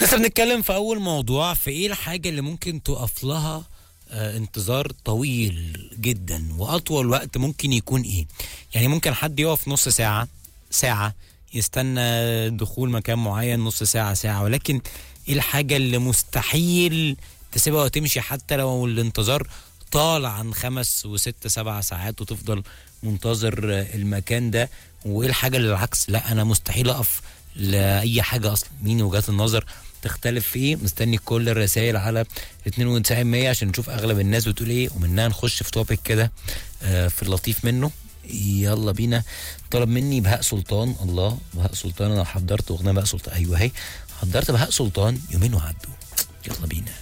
لسه بنتكلم في اول موضوع في ايه الحاجه اللي ممكن تقف لها آه انتظار طويل جدا واطول وقت ممكن يكون ايه يعني ممكن حد يقف نص ساعه ساعه يستنى دخول مكان معين نص ساعه ساعه ولكن ايه الحاجه اللي مستحيل تسيبها وتمشي حتى لو الانتظار طال عن خمس وست سبع ساعات وتفضل منتظر آه، المكان ده وايه الحاجه اللي العكس لا انا مستحيل اقف لاي حاجه اصلا مين وجهات النظر تختلف في ايه مستني كل الرسائل على 92 عشان نشوف اغلب الناس بتقول ايه ومنها نخش في توبيك كده آه، في اللطيف منه يلا بينا طلب مني بهاء سلطان الله بهاء سلطان انا حضرت اغنيه بهاء سلطان ايوه اهي حضرت بهاء سلطان يومين وعدوا يلا بينا